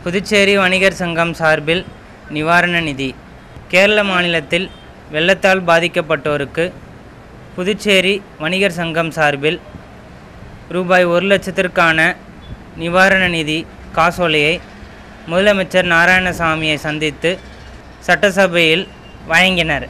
புதுச்சேரி வணிகர் சங்கம் சார்பில் நிவாரண நிதி கேரள மாநிலத்தில் வெள்ளத்தால் பாதிக்கப்பட்டோருக்கு புதுச்சேரி வணிகர் சங்கம் சார்பில் ரூபாய் ஒரு லட்சத்திற்கான நிவாரண நிதி காசோலையை முதலமைச்சர் நாராயணசாமியை சந்தித்து சட்டசபையில் வழங்கினர்